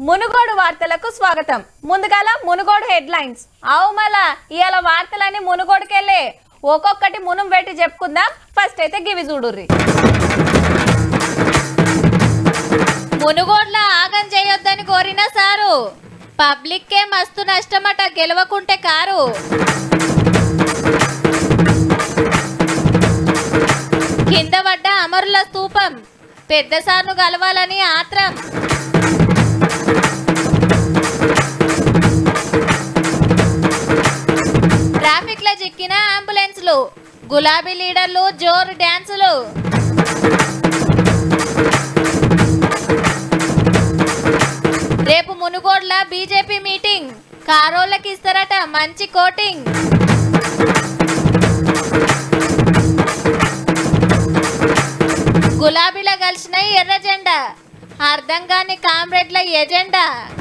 మునుగోడు వార్తలకు స్వాగతం ముందుగాల మునుగోడు హెడ్లైన్స్ అవు మళ్ళా ఇవాళ వార్తలన్నీ మునుగోడుకెళ్ళే ఒక్కొక్కటి మునుం పెట్టి చెప్పుకుందాం ఫస్ట్ అయితే గివి చూడుర్రి మునుగోడ్ల ఆగం చేయొద్దని కోరిన సారు పబ్లిక్కే మస్తు నష్టమట గెలవకుంటే కారు కింద పడ్డ అమరుల స్తూపం పెద్ద సార్ను కలవాలని ఆత్రం ట్రాఫిక్ లో చిక్కిన అంబులెన్స్లు గులాబీ లీడర్లు జోరు డ్యాన్సులు రేపు మునుగోడ్ల బీజేపీ మీటింగ్ కారోళ్ళకి ఇస్తారట మంచి కోటింగ్ గులాబీలో కలిసిన ఎర్ర జెండా అర్థం కాని కామ్రేడ్ల ఎజెండా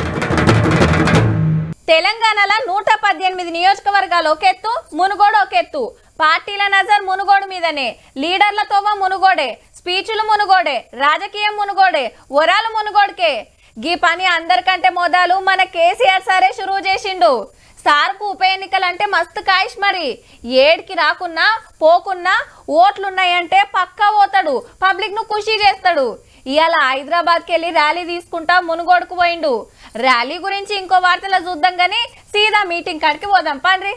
తెలంగాణలో నూట పద్దెనిమిది నియోజకవర్గాలు ఒక ఎత్తు మునుగోడు ఒక ఎత్తు పార్టీల నజర్ మునుగోడు మీదనే లీడర్లతో మునుగోడే స్పీచ్లు మునుగోడే రాజకీయం మునుగోడే వరాలు మునుగోడుకే గీ పని అందరికంటే మొదలు మన కేసీఆర్ సారే షురువు చేసిండు సార్కు ఉప ఎన్నికలు అంటే మస్తు కాయిష్ మరి ఏడికి రాకున్నా పోకున్నా ఓట్లున్నాయంటే పక్కా పోతాడు పబ్లిక్ ను ఖుషి చేస్తాడు ఇవాళ హైదరాబాద్కి వెళ్ళి ర్యాలీ తీసుకుంటా మునుగోడుకు పోయిండు ర్యాలీ గురించి ఇంకో వార్తలో చూద్దాం గానీ సీదా మీటింగ్ కాడికి పోదాం పండ్రి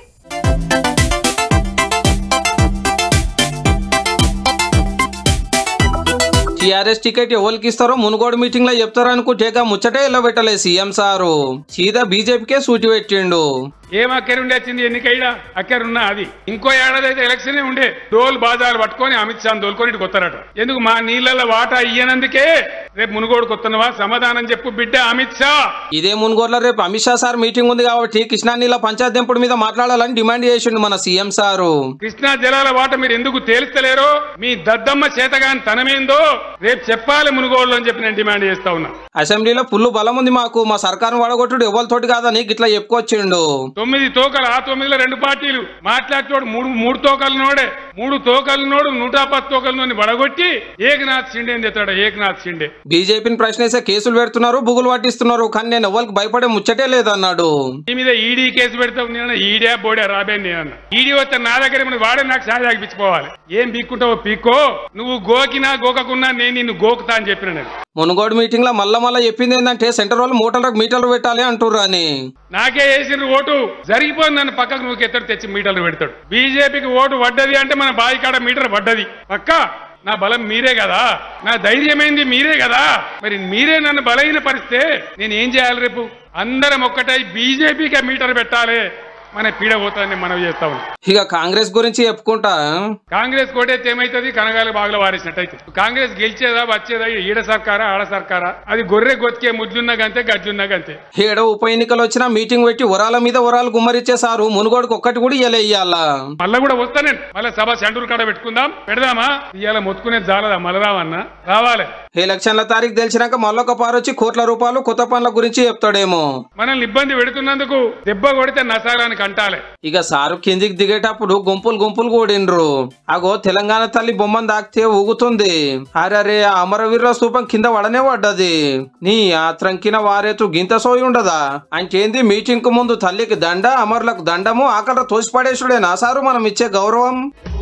టీఆర్ఎస్ టికెట్ ఎవరికి ఇస్తారో మునుగోడు మీటింగ్ లో చెప్తారు అనుకుంటే ఇక ముచ్చటే ఇలా పెట్టలే సీఎం సారు సీదా బీజేపీకే సూటి పెట్టిండు ఏం అక్కర ఉండే వచ్చింది ఎన్నికైడా అక్కర ఉన్నా అది ఇంకో ఏడాది అయితే ఎలక్షన్ ఉండే డోల్ బాజాలు పట్టుకొని అమిత్ షాని దోలుకొని ఇటు కొత్తారట ఎందుకు మా నీళ్ళ వాటా ఇయ్యనందుకే రేపు మునుగోడు కొత్తనవా సమాధానం చెప్పు బిడ్డ అమిత్ షా ఇదే మునుగోడులో రేపు అమిత్ షా సార్ మీటింగ్ ఉంది కాబట్టి కృష్ణా నీళ్ళ పంచాయత్ దింపుడు మీద మాట్లాడాలని డిమాండ్ చేసిండు మన సీఎం సారు కృష్ణా జలాల వాట మీరు ఎందుకు తేల్చలేరో మీ దద్దమ్మ చేతగాని తనమేందో రేపు చెప్పాలి మునుగోడులో అని చెప్పి నేను డిమాండ్ చేస్తా ఉన్నా అసెంబ్లీలో ఫుల్ బలం ఉంది మాకు మా సర్కారు వడగొట్టుడు ఎవరితోటి కాదని గిట్లా చెప్పుకొచ్చిండు తొమ్మిది తోకలు ఆ తొమ్మిదిలో రెండు పార్టీలు మాట్లాడేటోడు మూడు మూడు తోకలు నోడే మూడు తోకలు నోడు నూట పది తోకలు నోని వడగొట్టి ఏకనాథ్ షిండే అని చెప్తాడు ఏకనాథ్ షిండే బీజేపీని ప్రశ్నిస్తే కేసులు పెడుతున్నారు బుగులు పట్టిస్తున్నారు కానీ నేను ఎవరికి భయపడే ముచ్చటే లేదన్నాడు ఈ మీద ఈడీ కేసు పెడతావు నేను ఈడే బోడే రాబే నేను ఈడీ వస్తే నా దగ్గర ఏమన్నా వాడే నాకు సాయం ఆగిపించుకోవాలి ఏం పీక్కుంటావో పీక్కో నువ్వు గోకినా గోకకున్నా నేను నిన్ను గోకుతా అని చెప్పిన నేను మునుగోడు మీటింగ్ లో మళ్ళా మళ్ళా చెప్పింది ఏంటంటే సెంటర్ వాళ్ళు మూటలకు మీటర్లు పెట్టాలి అంటుర్రు అని నాకే వేసిన ఓటు జరిగిపోయింది నన్ను పక్కకు నువ్వు ఎత్తడు తెచ్చి మీటర్లు పెడతాడు బీజేపీకి ఓటు పడ్డది అంటే మన బావి కాడ మీటర్ పడ్డది పక్క నా బలం మీరే కదా నా ధైర్యమైంది మీరే కదా మరి మీరే నన్ను బలహీన పరిస్తే నేను ఏం చేయాలి రేపు అందరం ఒక్కటై బీజేపీకి మీటర్ పెట్టాలి మన పీడ పోతుందని మనవి చేస్తా ఉన్నాం ఇక కాంగ్రెస్ గురించి చెప్పుకుంటా కాంగ్రెస్ కోటైతే ఏమైతుంది కనగాలి బాగులో వారేసినట్టయితే కాంగ్రెస్ గెలిచేదా వచ్చేదా ఈడ సర్కారా ఆడ సర్కారా అది గొర్రె గొతికే ముద్దున్నా గంతే గజ్జున్నా గంతే ఏడో ఉప ఎన్నికలు వచ్చినా మీటింగ్ పెట్టి వరాల మీద వరాలు గుమ్మరిచ్చేసారు మునుగోడుకు ఒక్కటి కూడా ఇయ్యలే ఇయ్యాల మళ్ళా కూడా వస్తా నేను మళ్ళీ సభ సెంటూరు కాడ పెట్టుకుందాం పెడదామా ఇవాళ మొత్తుకునేది జాలదా మళ్ళీ రావన్నా రావాలి ఎలక్షన్ల తారీఖు తెలిసినాక మళ్ళొక పారొచ్చి కోట్ల రూపాయలు కొత్త పనుల గురించి చెప్తాడేమో మనల్ని ఇబ్బంది పెడుతున్నందుకు దెబ్బ కొడితే నసారానికి అంటాలే ఇక సారు కిందికి దిగేటప్పుడు గుంపులు గుంపులు కూడిండ్రు అగో తెలంగాణ తల్లి బొమ్మను దాకితే ఊగుతుంది అరే ఆ అమరవీరుల స్థూపం కింద పడనే పడ్డది నీ ఆ త్రంకిన వారేతు గింత సోయి ఉండదా అంటేంది మీటింగ్ కు ముందు తల్లికి దండ అమరులకు దండము ఆకలి తోసిపడేసుడేనా సారు మనం ఇచ్చే గౌరవం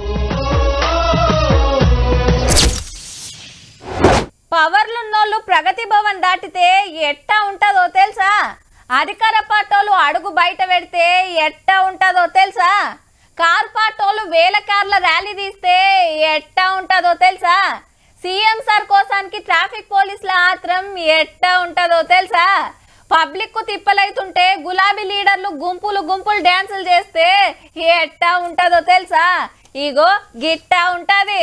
పవర్లున్నోళ్ళు ప్రగతి భవన్ దాటితే ఎట్టా ఉంటుందో తెలుసా అధికార పార్టోలు అడుగు బయట పెడితే ఎట్టా ఉంటుందో తెలుసా కార్ పార్టోలు వేల కార్ల ర్యాలీ తీస్తే ఎట్టా ఉంటుందో తెలుసా సీఎం సార్ కోసానికి ట్రాఫిక్ పోలీసుల ఆత్రం ఎట్టా ఉంటుందో తెలుసా పబ్లిక్ కు తిప్పలైతుంటే గులాబీ లీడర్లు గుంపులు గుంపులు డ్యాన్సులు చేస్తే ఎట్టా ఉంటుందో తెలుసా ఇగో గిట్టా ఉంటది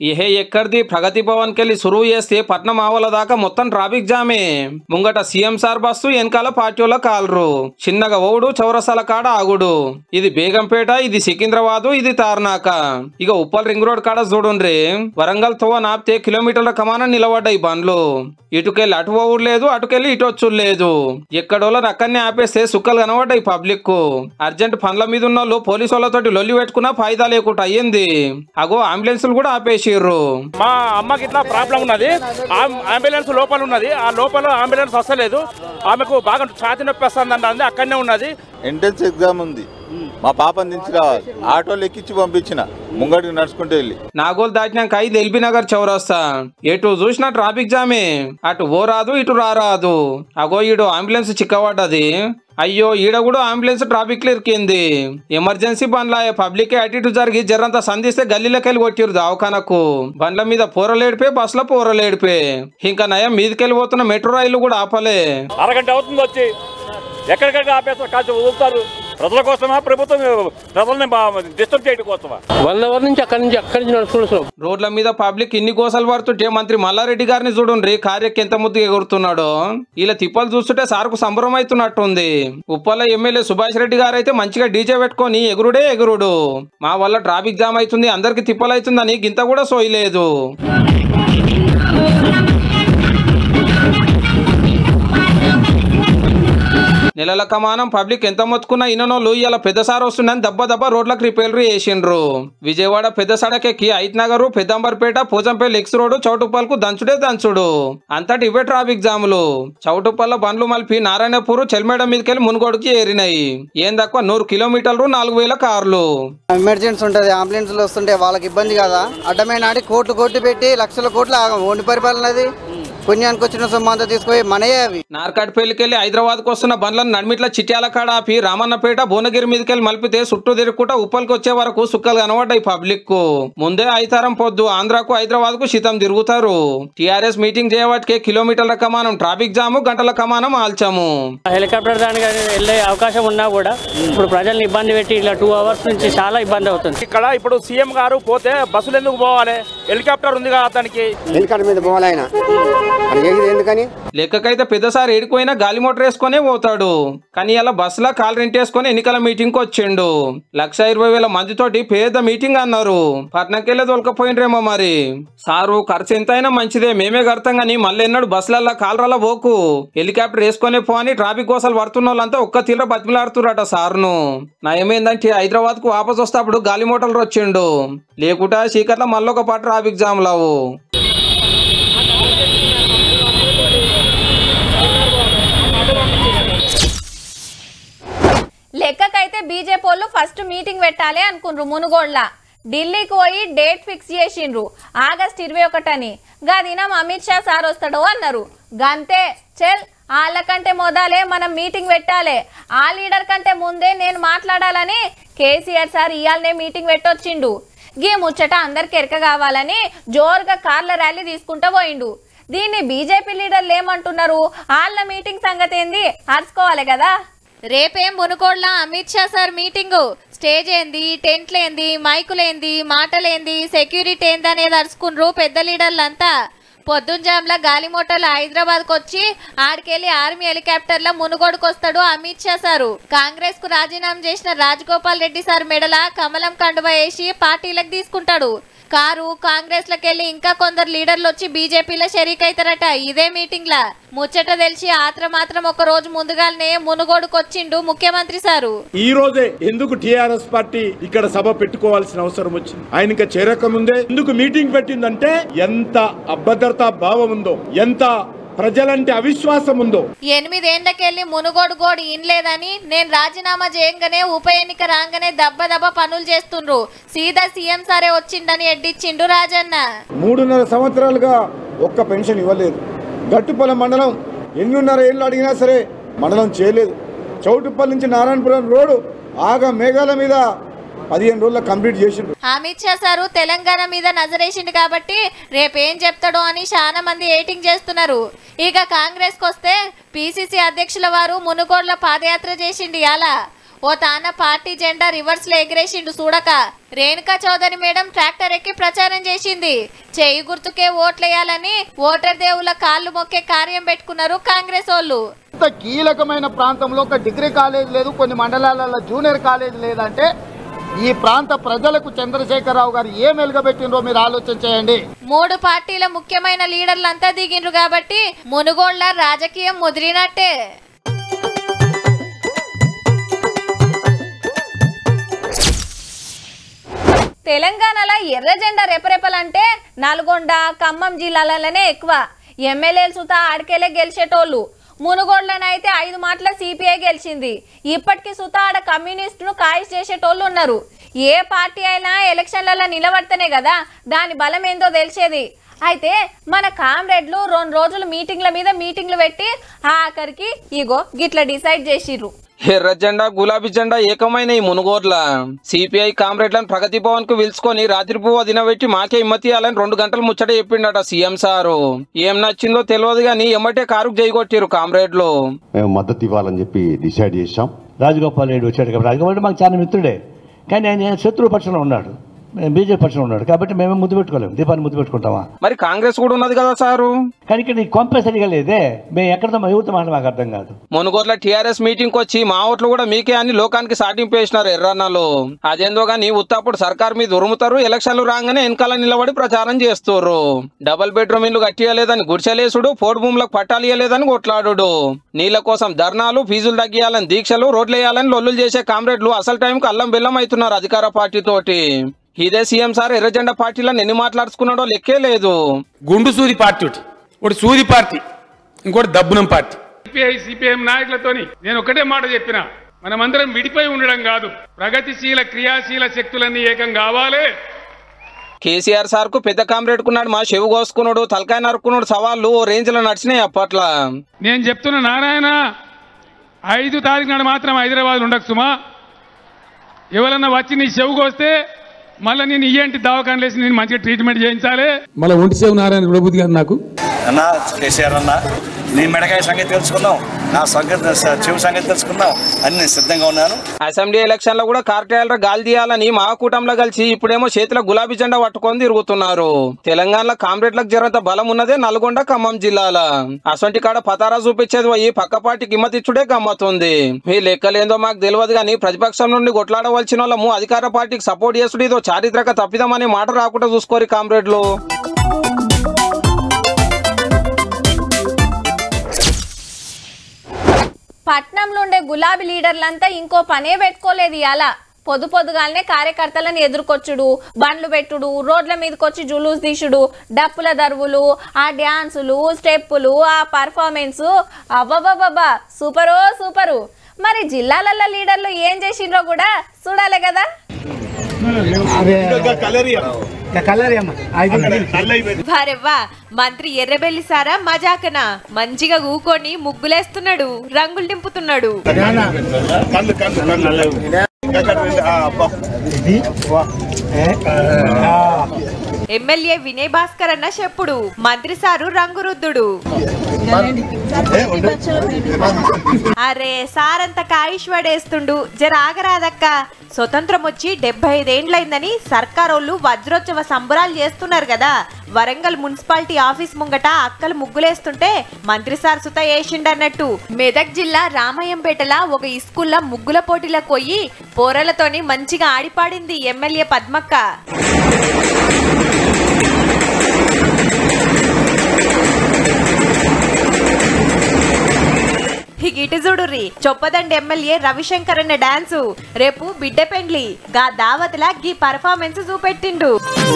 ఇహే ఎక్కడిది ప్రగతి భవన్ కెళ్ళి సురువు చేస్తే పట్నం ఆవల దాకా మొత్తం ట్రాఫిక్ జామే ముంగట సీఎం సార్ బస్సు వెనకాల పార్టీలో కాలరు చిన్నగా ఓడు చౌరసాల కాడ ఆగుడు ఇది బేగంపేట ఇది సికింద్రాబాదు ఇది తార్నాక ఇక ఉప్పల్ రింగ్ రోడ్ కాడ చూడుండ్రి వరంగల్ తోవ నాపితే కిలోమీటర్ల కమాన నిలబడ్డాయి బండ్లు ఇటుకెళ్ళి అటు పోవుడు లేదు అటుకెళ్ళి ఇటు వచ్చుడు లేదు ఎక్కడోళ్ళని అక్కడనే ఆపేస్తే సుక్కలు కనబడ్డాయి పబ్లిక్ కు అర్జెంట్ పనుల మీద ఉన్న వాళ్ళు పోలీసు వాళ్ళతోటి లొల్లి పెట్టుకున్నా ఫాయిదా లేకుండా అయ్యింది అగో అంబులెన్సులు కూడా ఆపేసిర్రు మా అమ్మకి ఇట్లా ప్రాబ్లం ఉన్నది ఆం- అంబులెన్స్ లోపల ఉన్నది ఆ లోపల అంబులెన్స్ వస్తలేదు ఆమెకు బాగా ఛాతి నొప్పి వస్తుంది అంటుంది అక్కడనే ఉన్నది ఎంట్రన్స్ ఎగ్జామ్ ఉంది మా పాపని దించి రావాలి ఆటోలు ఎక్కించి పంపించిన ముంగడికి నడుచుకుంటూ వెళ్ళి నాగోల్ దాటినాక ఐదు ఎల్బీ నగర్ చౌరస్తా ఎటు చూసినా ట్రాఫిక్ జామే అటు ఓ రాదు ఇటు రారాదు అగో ఈడు అంబులెన్స్ చిక్కబడ్డది అయ్యో ఈడ కూడా అంబులెన్స్ ట్రాఫిక్ లో ఇరికింది ఎమర్జెన్సీ బండ్ల పబ్లిక్ అటు ఇటు జరిగి జరంతా సంధిస్తే గల్లీలోకి వెళ్ళి కొట్టిరు దవాఖానకు బండ్ల మీద పూరలేడిపే బస్సులో పూరలేడిపే ఇంకా నయం మీదకెళ్ళి పోతున్న మెట్రో రైలు కూడా ఆపలే అరగంట అవుతుంది వచ్చి ఎక్కడికక్కడ ఆపేస్తారు కాదు వదులుతారు ప్రజల కోసమా ప్రభుత్వం ప్రజల్ని డిస్టర్బ్ చేయడం కోసమా వన్ అవర్ నుంచి అక్కడి నుంచి అక్కడి నుంచి నడుచుకుంటూ వస్తున్నాం. రోడ్ల మీద పబ్లిక్ ఇన్ని కోసలు పడుతుంటే మంత్రి మల్లారెడ్డి గారిని చూడండి కార్యకి ఎంత ముద్దుగా ఎగురుతున్నాడో ఇలా తిప్పలు చూస్తుంటే సార్కు సంబరం అవుతున్నట్టుంది ఉప్పల్ల ఎమ్మెల్యే సుభాష్ రెడ్డి గారు అయితే మంచిగా డీజే పెట్టుకొని ఎగురుడే ఎగురుడు మా వల్ల ట్రాఫిక్ జామ్ అవుతుంది అందరికి తిప్పలు అవుతుందని గింత కూడా సోయలేదు నెలల కమానం పబ్లిక్ ఎంత మొత్తుకున్నా ఇననోళ్ళు ఇలా పెద్ద సార్ వస్తుండని దెబ్బ దెబ్బ రోడ్లకు రిపేర్లు చేసిండ్రు విజయవాడ పెద్ద సడకెక్కి ఐత్ నగరు పెద్దంబర్పేట పోజంపల్లి ఎక్స్ రోడ్ చౌటుప్పల్కు దంచుడే దంచుడు అంతటి ఇవే ట్రాఫిక్ జాములు చౌటుప్పల్ల బండ్లు మలిపి నారాయణపూర్ చెల్మేడ మీదకెళ్ళి మునుగోడుకి ఏరినాయి ఏం తక్కువ నూరు కిలోమీటర్లు నాలుగు వేల కార్లు ఎమర్జెన్సీ ఉంటుంది అంబులెన్స్లు వస్తుంటే వాళ్ళకి ఇబ్బంది కదా అడ్డమైన ఆడి కోట్లు కోట్లు పెట్టి లక్షల కోట్లు ఆగం ఓడి పరిపాలనది పుణ్యానికి వచ్చిన సొమ్ము అంతా తీసుకొని మనయే అవి నార్కాట్పల్లికెళ్ళి హైదరాబాద్కు వస్తున్న బండ్లను నడిమిట్ల చిట్యాల కాడ ఆపి రామన్నపేట భువనగిరి మీదకెళ్ళి మలిపితే చుట్టూ తిరుగుకుంటా ఉప్పల్కి వచ్చే వరకు సుక్కలు కనబడ్డాయి పబ్లిక్ కు ముందే ఐతారం పొద్దు ఆంధ్రాకు హైదరాబాద్ కు శీతం తిరుగుతారు టిఆర్ఎస్ మీటింగ్ చేయబట్టికే కిలోమీటర్ల కమానం ట్రాఫిక్ జాము గంటల కమానం ఆల్చాము హెలికాప్టర్ దానికి వెళ్ళే అవకాశం ఉన్నా కూడా ఇప్పుడు ప్రజల్ని ఇబ్బంది పెట్టి ఇలా టూ అవర్స్ నుంచి చాలా ఇబ్బంది అవుతుంది ఇక్కడ ఇప్పుడు సీఎం గారు పోతే బస్సులు ఎందుకు పోవాలి హెలికాప్టర్ ఉంది కదా అతనికి వెనుకటి మీద పోవాలైనా ఎందుకని లెక్కకైతే పెద్దసారి ఏడిపోయినా గాలి మోటార్ వేసుకునే పోతాడు కానీ అలా బస్సులో కాల్ రెంట్ వేసుకొని ఎన్నికల మీటింగ్ కు వచ్చిండు లక్ష ఇరవై వేల మందితోటి పెద్ద మీటింగ్ అన్నారు పట్నంకెళ్ళే తోలుకపోయినరేమో మరి సారు ఖర్చు ఎంతైనా మంచిదే మేమే కడతాం కానీ మళ్ళీ ఎన్నడు బస్సులల్లో కాలరాల పోకు హెలికాప్టర్ వేసుకునే పో అని ట్రాఫిక్ కోసాలు పడుతున్న వాళ్ళంతా ఒక్క తీర బతిమలాడుతురట సార్ను నయమేందంటే హైదరాబాద్ కు వాపస్ వస్తే అప్పుడు గాలి మోటార్లు వచ్చిండు లేకుంటే చీకట్ల మళ్ళొక పాటు ట్రాఫిక్ జామ్ లావు లెక్కకైతే బీజేపీ వాళ్ళు ఫస్ట్ మీటింగ్ పెట్టాలి అనుకుండ్రు మునుగోడ్ల ఢిల్లీకి పోయి డేట్ ఫిక్స్ చేసిండ్రు ఆగస్ట్ ఇరవై ఒకటని గా దినం అమిత్ షా సార్ వస్తాడు అన్నారు గంతే చెల్ వాళ్ళకంటే మొదలే మనం మీటింగ్ పెట్టాలి ఆ లీడర్ కంటే ముందే నేను మాట్లాడాలని కేసీఆర్ సార్ ఇయాలనే మీటింగ్ పెట్టొచ్చిండు గీ ముచ్చట అందరికి ఎరక కావాలని జోరుగా కార్ల ర్యాలీ తీసుకుంటూ పోయిండు దీన్ని బీజేపీ లీడర్లు ఏమంటున్నారు వాళ్ళ మీటింగ్ సంగతి ఏంది అరుచుకోవాలి కదా రేపేం మునుకోడ్ల Amit Shah sir meeting stage ఏంది టెంట్లేంది మైకులేంది మాటలేంది సెక్యూరిటీ ఏంది అనేది అరుచుకుండ్రు పెద్ద లీడర్లంతా పొద్దుంజాంల గాలి మోటార్లు హైదరాబాద్ వచ్చి ఆడికెళ్లి ఆర్మీ హెలికాప్టర్ల మునుగోడుకు వస్తాడు అమిత్ షా సారు కాంగ్రెస్ కు రాజీనామా చేసిన రాజగోపాల్ రెడ్డి సార్ మెడల కమలం కండువ వేసి పార్టీలకు తీసుకుంటాడు కారు కాంగ్రెస్ లకెళ్ళి ఇంకా కొందరు లీడర్లు వచ్చి బీజేపీలో షరీక్ అవుతారట ఇదే మీటింగ్ లా ముచ్చట తెలిసి ఆత్ర మాత్రం ఒక రోజు ముందుగానే మునుగోడుకు వచ్చిండు ముఖ్యమంత్రి సారు ఈ రోజే ఎందుకు టిఆర్ఎస్ పార్టీ ఇక్కడ సభ పెట్టుకోవాల్సిన అవసరం వచ్చింది ఆయన ఇంకా చేరక ముందే ఎందుకు మీటింగ్ పెట్టిందంటే ఎంత అభద్రతా భావం ఉందో ఎంత ప్రజలంటే అవిశ్వాసం ఉందో ఎనిమిదేండ్లకెళ్ళి మునుగోడు గోడు ఇన్లేదని నేను రాజీనామా చేయంగానే ఉప ఎన్నిక రాగానే దెబ్బ దెబ్బ పనులు చేస్తుండ్రు సీదా సీఎం సారే వచ్చిండని ఎడ్డిచ్చిండు రాజన్న మూడున్నర సంవత్సరాలుగా ఒక్క పెన్షన్ ఇవ్వలేదు గట్టుపల్లి మండలం ఎన్నిన్నర ఏళ్ళు అడిగినా సరే మండలం చేయలేదు చౌటుప్పల్ నుంచి నారాయణపురం రోడ్డు ఆగా మేఘాల మీద పదిహేను రోజుల్లో కంప్లీట్ చేసిండ్రు అమిత్ షా సారు తెలంగాణ మీద నజరేసిండు కాబట్టి రేపేం చెప్తాడో అని చాలా మంది ఏటింగ్ చేస్తున్నారు ఇక కాంగ్రెస్ వస్తే పిసిసి అధ్యక్షుల వారు మునుగోడ్ల పాదయాత్ర చేసిండు అలా ఓ తాన పార్టీ జెండా రివర్స్ లో ఎగిరేసిండు చూడక రేణుకా చౌదరి మేడం ట్రాక్టర్ ఎక్కి ప్రచారం చేసింది చేయి గుర్తుకే ఓట్లేయాలని ఓటర్ దేవుల కాళ్ళు మొక్కే కార్యం పెట్టుకున్నారు కాంగ్రెస్ వాళ్ళు ఇంత కీలకమైన ప్రాంతంలో ఒక డిగ్రీ కాలేజ్ లేదు కొన్ని మండలాలలో జూనియర్ కాలేజ్ లేదంటే ఈ ప్రాంత ప్రజలకు చంద్రశేఖరరావు గారు ఏం వెలుగబెట్టినరో మీరు ఆలోచన చేయండి మూడు పార్టీల ముఖ్యమైన లీడర్లంతా దిగిండ్రు కాబట్టి మునుగోళ్ల రాజకీయం ముదిరినట్టే తెలంగాణలో ఎర్ర జెండా రెపరెపలంటే నల్గొండ ఖమ్మం జిల్లాలలోనే ఎక్కువ ఎమ్మెల్యేలు సుతా ఆడికెళ్ళే గెలిచేటోళ్ళు మునుగోడ్లనైతే ఐదు మాటల సిపిఐ గెలిచింది ఇప్పటికీ సుతా ఆడ కమ్యూనిస్టును కాయిస్ చేసేటోళ్ళు ఉన్నారు ఏ పార్టీ అయినా ఎలక్షన్లలో నిలబడితేనే కదా దాని బలం ఏందో తెలిసేది అయితే మన కామ్రేడ్లు రెండు రోజులు మీటింగ్ల మీద మీటింగ్లు పెట్టి ఆఖరికి ఇగో గిట్ల డిసైడ్ చేసిర్రు ఎర్ర జెండా గులాబీ జెండా ఏకమైన ఈ మునుగోడ్ల సిపిఐ కామ్రేడ్లను ప్రగతి భవన్ కు పిలుచుకొని రాత్రి పువ్వు దినబెట్టి మాకే ఇమ్మతి ఇవ్వాలని రెండు గంటలు ముచ్చట చెప్పిండట సీఎం సారు ఏం నచ్చిందో తెలియదు కానీ ఎమ్మటే కారుకు జైగొట్టిరు కామ్రేడ్లు మేము మద్దతు ఇవ్వాలని చెప్పి డిసైడ్ చేశాం రాజగోపాల్ రెడ్డి వచ్చాడు కాబట్టి రాజగోపాల్ రెడ్డి మాకు చాలా మిత్రుడే కానీ ఆయన శత్రువు పక్షంలో ఉన్నాడు బీజేపీ పక్షంలో ఉన్నాడు కాబట్టి మేమే ముద్దు పెట్టుకోలేము దీపాన్ని ముద్దు పెట్టుకుంటామా మరి కాంగ్రెస్ కూడా ఉన్నది కదా సారు కానీ ఇక్కడ నీకు కొంప సరిగా లేదే మేము ఎక్కడితో మా ఎవరితో మాట మాకు అర్థం కాదు మునుగోడ్ల టీఆర్ఎస్ మీటింగ్ వచ్చి మా ఓట్లు కూడా మీకే అని లోకానికి సాటింపు వేసినారు ఎర్రన్నలు అదేందో గానీ ఉత్తప్పుడు సర్కార్ మీద ఉరుముతారు ఎలక్షన్లు రాగానే వెనకాల నిలబడి ప్రచారం చేస్తారు డబుల్ బెడ్రూమ్ ఇల్లు కట్టియలేదని గుడిసెలేసుడు పోటు భూములకు పట్టాలు ఇయ్యలేదని కొట్లాడు నీళ్ల కోసం ధర్నాలు ఫీజులు తగ్గియాలని దీక్షలు రోడ్లు వేయాలని లొల్లులు చేసే కామ్రేడ్లు అసలు టైంకి అల్లం బెల్లం అవుతున్నారు అధికార పార్టీ తోటి ఇదే సీఎం సార్ ఎర్రజెండా పార్టీలో ఎన్ని మాట్లాడుకున్నాడో లెక్కే లేదు గుండు సూది పార్టీ ఒకటి ఒకటి సూది పార్టీ ఇంకోటి దబ్బునం పార్టీ సిపిఐ సిపిఎం నాయకులతోని నేను ఒకటే మాట చెప్పిన మనమందరం విడిపోయి ఉండడం కాదు ప్రగతిశీల క్రియాశీల శక్తులన్నీ ఏకం కావాలి కేసీఆర్ సార్ కు పెద్ద కామ్రేడ్ కున్నాడు మా చెవు కోసుకున్నాడు తలకాయ నరుకున్నాడు సవాళ్ళు ఓ రేంజ్ లో నడిచినాయి అప్పట్లో నేను చెప్తున్న నారాయణ ఐదు తారీఖు నాడు మాత్రం హైదరాబాద్ ఉండకు సుమా ఎవరన్నా వచ్చి నీ చెవుకు వస్తే మళ్ళీ నేను ఇయ్యంటి దవాఖానలు వేసి నేను మంచిగా ట్రీట్మెంట్ చేయించాలి మళ్ళీ ఒంటి సేవ నారాయణ విడబుద్ధి గారు నాకు అన్న కేసీఆర్ అన్న నీ మెడకాయ సంగతి తెలుసుకుందాం నా సంగతి చెవి సంగతి తెలుసుకుందాం అని నేను సిద్ధంగా ఉన్నాను అసెంబ్లీ ఎలక్షన్ లో కూడా కార్టైలర్ గాలి తీయాలని మహాకూటంలో కలిసి ఇప్పుడేమో చేతిలో గులాబీ జెండా పట్టుకొని తిరుగుతున్నారు తెలంగాణలో కామ్రేడ్లకు జరంత బలం ఉన్నదే నల్గొండ ఖమ్మం జిల్లాల అసొంటి కాడ పతారా చూపించేది పోయి పక్క పార్టీకి ఇమ్మతిచ్చుడే గమ్మతుంది మీ లెక్కలేందో మాకు తెలియదు కానీ ప్రతిపక్షం నుండి కొట్లాడవలసిన వాళ్ళము అధికార పార్టీకి సపోర్ట్ చేసుడు ఇదో చారిత్రక తప్పిదమనే మాట రాకుండా చూసుకోరు కామ్రేడ్లు పట్నంలో ఉండే గులాబీ లీడర్లంతా ఇంకో పనే పెట్టుకోలేదు ఇవాళ పొద్దు పొద్దుగాలనే కార్యకర్తలను ఎదుర్కొచ్చుడు బండ్లు పెట్టుడు రోడ్ల మీదకొచ్చి జులూస్ తీసుడు డప్పుల దరువులు ఆ డ్యాన్సులు స్టెప్పులు ఆ పర్ఫార్మెన్స్ అవ్వబాబా సూపరో సూపరు మరి జిల్లాలలో లీడర్లు ఏం చేసిండ్రో కూడా చూడాలి కదా వారెవ్వా మంత్రి ఎర్రబెల్లి సారా మజాకనా మంచిగా ఊకొని ముగ్గులేస్తున్నాడు రంగులు నింపుతున్నాడు ఎమ్మెల్యే వినయ్ భాస్కర్ అన్న చెప్పుడు మంత్రి సారు రంగురుద్దుడు అరే సారంత కాయిష్ పడేస్తుండు జర ఆగరాదక్క స్వతంత్రం వచ్చి డెబ్బై ఐదేండ్లైందని సర్కారోళ్ళు వజ్రోత్సవ సంబరాలు చేస్తున్నారు కదా వరంగల్ మున్సిపాలిటీ ఆఫీస్ ముంగట అక్కలు ముగ్గులేస్తుంటే మంత్రి సార్ సుత వేసిండన్నట్టు మెదక్ జిల్లా రామయ్యంపేటల ఒక ఇస్కూల్లో ముగ్గుల పోటీలకు పోయి పోరలతోని మంచిగా ఆడిపాడింది ఎమ్మెల్యే పద్మక్క ఇక ఇటు చూడుర్రి చొప్పదండి ఎమ్మెల్యే రవిశంకర్ అన్న డాన్సు రేపు బిడ్డ పెండ్లి గా దావత్లా గీ పర్ఫార్మెన్స్ చూపెట్టిండు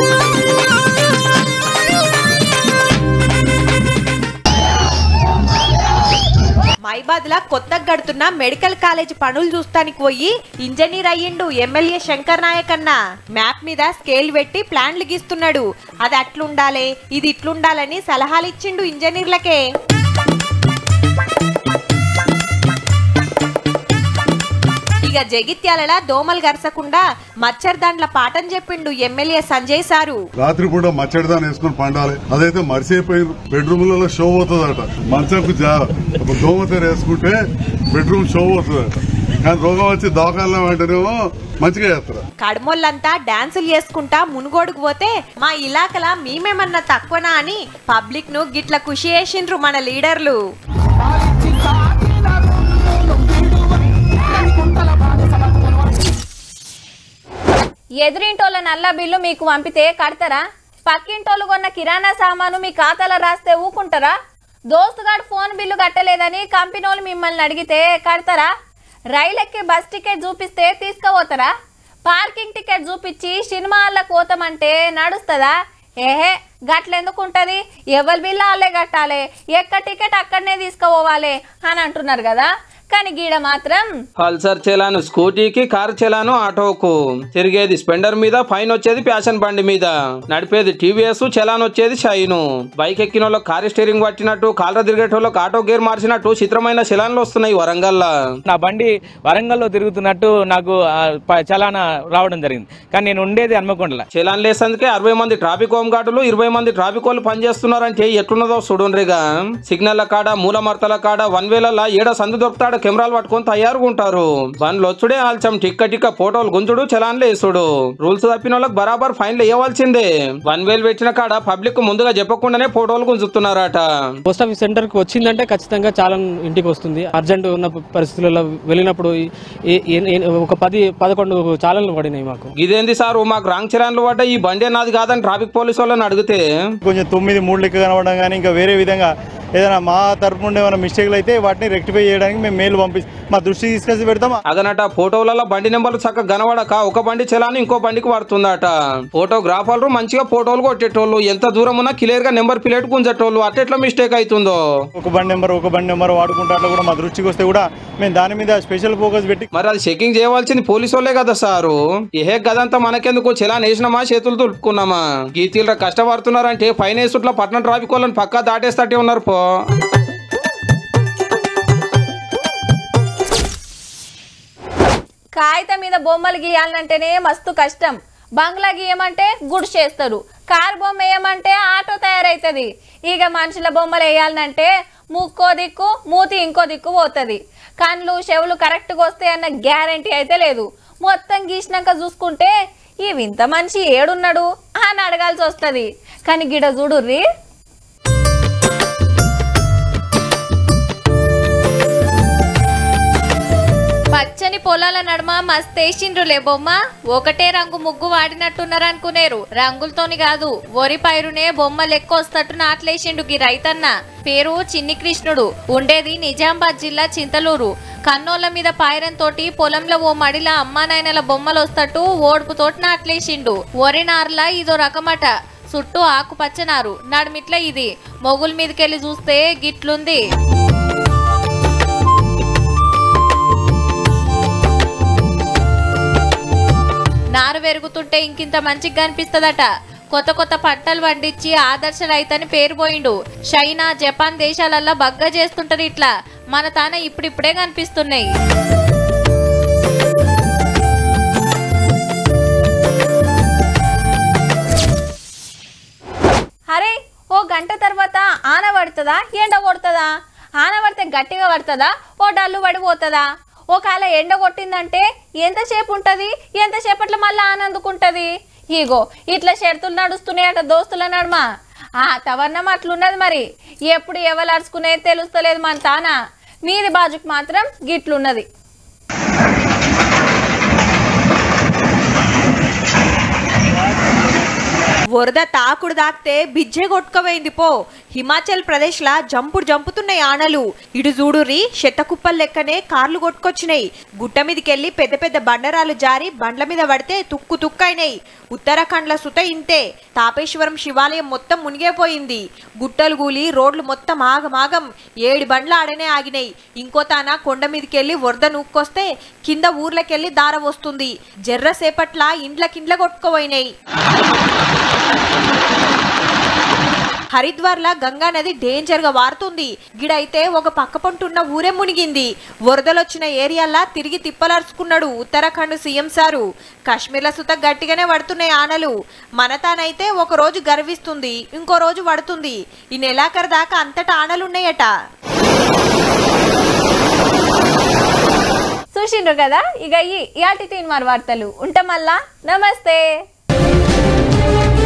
మైబాద్లా కొత్తగా గడుతున్న మెడికల్ కాలేజ్ పనులు చూస్తానికి పోయి ఇంజనీర్ అయ్యిండు ఎమ్మెల్యే శంకర్ నాయక్ అన్న మ్యాప్ మీద స్కేల్ పెట్టి ప్లాన్లు గీస్తున్నాడు అది అట్లుండాలి ఇది ఇట్లుండాలని సలహాలు ఇచ్చిండు ఇంజనీర్లకే ఇక జగిత్యాల దోమలు గరసకుండా మచ్చర్ దాండ్ల పాఠం చెప్పిండు ఎమ్మెల్యే సంజయ్ సారు రాత్రి పూట మచ్చడిదాన్ని వేసుకుని పండాలి అదైతే మర్చిపోయి బెడ్రూమ్లలో షో అవుతుందట మంచంకు జా ఒక దోమతెర వేసుకుంటే బెడ్రూమ్ షో అవుతుందట కానీ రోగం వచ్చి దవాఖానలో అంటేనేమో మంచిగా చేస్తారు కడమోళ్ళంతా డాన్సులు చేసుకుంటా మునుగోడుకు పోతే మా ఇలాకలా మేమేమన్నా తక్కువనా అని పబ్లిక్ ను గిట్ల ఖుషి చేసిండ్రు మన లీడర్లు ఎదురింటోళ్ళ నల్ల బిల్లు మీకు పంపితే కడతారా పక్కింటోళ్ళు కొన్న కిరాణా సామాను మీ ఖాతాలో రాస్తే ఊకుంటారా దోస్తుగాడు ఫోన్ బిల్లు కట్టలేదని కంపెనీలు మిమ్మల్ని అడిగితే కడతారా రైలు ఎక్కి బస్ టికెట్ చూపిస్తే తీసుకుపోతారా పార్కింగ్ టికెట్ చూపించి సినిమా హాల్లకు పోతామంటే నడుస్తుందా ఏహే గట్లెందుకు ఉంటుంది ఎవరి బిల్లు వాళ్ళే కట్టాలి ఎక్క టికెట్ అక్కడనే తీసుకుపోవాలి అని అంటున్నారు కదా కానీ గీడ మాత్రం పల్సర్ చలాను స్కూటీకి కారు చలాను ఆటోకు తిరిగేది స్పెండర్ మీద ఫైన్ వచ్చేది ప్యాషన్ బండి మీద నడిపేది టీవీఎస్ చలాన్ వచ్చేది షైను బైక్ ఎక్కిన వాళ్ళకి కారు స్టీరింగ్ పట్టినట్టు కాలర తిరిగేటోళ్ళకి ఆటో గేర్ మార్చినట్టు చిత్రమైన చలాన్లు వస్తున్నాయి వరంగల్లా నా బండి వరంగల్లో తిరుగుతున్నట్టు నాకు ఆ, ప- చలానా రావడం జరిగింది కానీ నేను ఉండేది హన్మకొండలో చలాన్ లేసేందుకే అరవై మంది ట్రాఫిక్ హోమ్ గార్డులు ఇరవై మంది ట్రాఫిక్ వాళ్ళు పనిచేస్తున్నారంటే ఎట్లున్నదో చూడండిగా సిగ్నల్ల కాడ మూల మర్తల కాడ వన్ వేలల్లా ఏడ సందు దొరుకుతాడు కెమెరాలు పట్టుకొని తయారుగా ఉంటారు బండ్లు వచ్చుడే ఆల్చం టిక్క టిక్క ఫోటోలు గుంజుడు చలాన్లు వేసుడు రూల్స్ తప్పిన వాళ్ళకి బరాబర్ ఫైన్లు వేయవలసిందే వన్ వేలు పెట్టిన కాడ పబ్లిక్ ముందుగా చెప్పకుండానే ఫోటోలు గుంజుతున్నారట పోస్ట్ ఆఫీస్ సెంటర్కి వచ్చిందంటే ఖచ్చితంగా చాలా ఇంటికి వస్తుంది అర్జెంట్ ఉన్న పరిస్థితులలో వెళ్ళినప్పుడు ఏ- ఏ- ఏ- ఒక పది పదకొండు చాలన్లు పడినాయి మాకు ఇదేంది సారు మాకు రాంగ్ చలాన్లు పడ్డ ఈ బండి నాది కాదని ట్రాఫిక్ పోలీసు వాళ్ళని అడిగితే కొంచెం తొమ్మిది మూడు లెక్క కనబడడం కానీ ఇంకా వేరే విధంగా ఏదైనా మా తరపు నుండి ఏమైనా మిస్టేక్లు అయితే వాటిని రెక్టిఫై చేయడానికి మేము మెయిల్ పంపి మా దృష్టికి తీసుకొచ్చి పెడతాం అదనట ఫోటోలలో బండి నెంబర్లు చక్కగా కనబడక ఒక బండి చలాని ఇంకో బండికి పడుతుందట ఫోటోగ్రాఫర్లు మంచిగా ఫోటోలు కొట్టేటోళ్ళు ఎంత దూరం ఉన్నా క్లియర్ గా నెంబర్ ప్లేట్ గుంజేటోళ్ళు అట్టెట్లా మిస్టేక్ అవుతుందో ఒక బండి నెంబర్ ఒక బండి నెంబర్ వాడుకుంటే అట్లా కూడా మా దృష్టికి వస్తే కూడా మేము దాని మీద స్పెషల్ ఫోకస్ పెట్టి మరి అది చెకింగ్ చేయవలసింది పోలీసు వాళ్ళే కదా సారు ఏ గదంతా మనకెందుకు చలాన్ వేసినామా చేతులు తులుపుకున్నామా గీతీల కష్టపడుతున్నారంటే ఫైన్ వేసుట్లా పట్నం ట్రాఫిక్ వాళ్ళని పక్కా దాటేస్తట్టే ఉన్నారు పో కాగితం మీద బొమ్మలు గీయాలంటేనే మస్తు కష్టం బంగ్లా గీయమంటే గుడి చేస్తారు కార్ బొమ్మ వేయమంటే ఆటో తయారైతుంది ఇక మనుషుల బొమ్మలు వేయాలంటే ముక్కో దిక్కు మూతి ఇంకో దిక్కు పోతుంది కళ్ళు చెవులు కరెక్ట్గా వస్తాయి అన్న గ్యారంటీ అయితే లేదు మొత్తం గీసినాక చూసుకుంటే ఈ వింత మనిషి ఏడున్నాడు అని అడగాల్సి వస్తుంది కానీ గిడ చూడుర్రి పచ్చని పొలాల నడుమ మస్తేసిండ్రులే బొమ్మ ఒకటే రంగు ముగ్గు వాడినట్టున్నారనుకునేరు రంగులతోని కాదు వరి పైరునే బొమ్మ లెక్క వస్తట్టు నాట్లేసిండు గి రైతన్న పేరు చిన్ని కృష్ణుడు ఉండేది నిజామాబాద్ జిల్లా చింతలూరు కన్నోళ్ళ మీద పాయరంతోటి పొలంలో ఓ మడిల అమ్మానాయనల బొమ్మలు వస్తట్టు ఓడుపుతోటి నాట్లేసిండు వరి నార్లా ఇదో రకమట చుట్టూ ఆకుపచ్చనారు నడుమిట్ల ఇది మొగుల మీదకెళ్ళి చూస్తే గిట్లుంది నారు పెరుగుతుంటే ఇంకింత మంచిగా కనిపిస్తదట కొత్త కొత్త పంటలు పండించి ఆదర్శ రైతని పేరు పోయిండు చైనా జపాన్ దేశాలల్లో బగ్గ చేస్తుంటది ఇట్లా మన తాన ఇప్పుడిప్పుడే కనిపిస్తున్నాయి అరే ఓ గంట తర్వాత ఆన పడుతుందా ఎండ కొడుతుందా ఆన పడితే గట్టిగా పడుతుందా ఓ డల్లు పడిపోతుందా ఒకవేళ ఎండ కొట్టిందంటే ఎంతసేపు ఉంటుంది ఎంతసేపట్లో మళ్ళీ ఆనందుకుంటుంది ఇగో ఇట్లా షరతులు నడుస్తున్నాయట దోస్తుల నడుమ ఆ తవర్ణం అట్లున్నది మరి ఎప్పుడు ఎవరు అరుచుకునేది తెలుస్తలేదు మన తాన మీది బాజుకు మాత్రం గిట్లున్నది వరద తాకుడు దాకితే బిజ్జే కొట్టుకపోయింది పో హిమాచల్ ప్రదేశ్ లా జంపుడు జంపుతున్నాయి ఆనలు ఇటు చూడుర్రి చెత్తకుప్పలు లెక్కనే కార్లు కొట్టుకొచ్చినాయి గుట్ట మీదకెళ్ళి పెద్ద పెద్ద బండరాలు జారి బండ్ల మీద పడితే తుక్కు తుక్కైనాయి ఉత్తరాఖండ్ల సుత ఇంతే తాపేశ్వరం శివాలయం మొత్తం మునిగిపోయింది గుట్టలు గూలి రోడ్లు మొత్తం ఆగమాగం ఏడు బండ్ల ఆడనే ఆగినాయి ఇంకో తాన కొండ మీదకెళ్ళి వరద నూక్కొస్తే కింద ఊర్లకెళ్ళి దార వస్తుంది జర్ర సేపట్ల ఇండ్లకిండ్ల కొట్టుకుపోయినాయి హరిద్వార్లా గంగా నది డేంజర్ గా వారుతుంది గిడైతే ఒక పక్క పంటున్న ఊరే మునిగింది వరదలొచ్చిన ఏరియాలా తిరిగి తిప్పలరుచుకున్నాడు ఉత్తరాఖండ్ సీఎం సారు కాశ్మీర్ల సుత గట్టిగానే పడుతున్నాయి ఆనలు మన తానైతే ఒక రోజు గర్విస్తుంది ఇంకో రోజు పడుతుంది ఈ నెలాఖరు దాకా అంతటా ఆనలున్నాయట చూసిండ్రు కదా ఇక ఈ ఇయాటి తీన్మార్ వార్తలు ఉంటాం మళ్ళా నమస్తే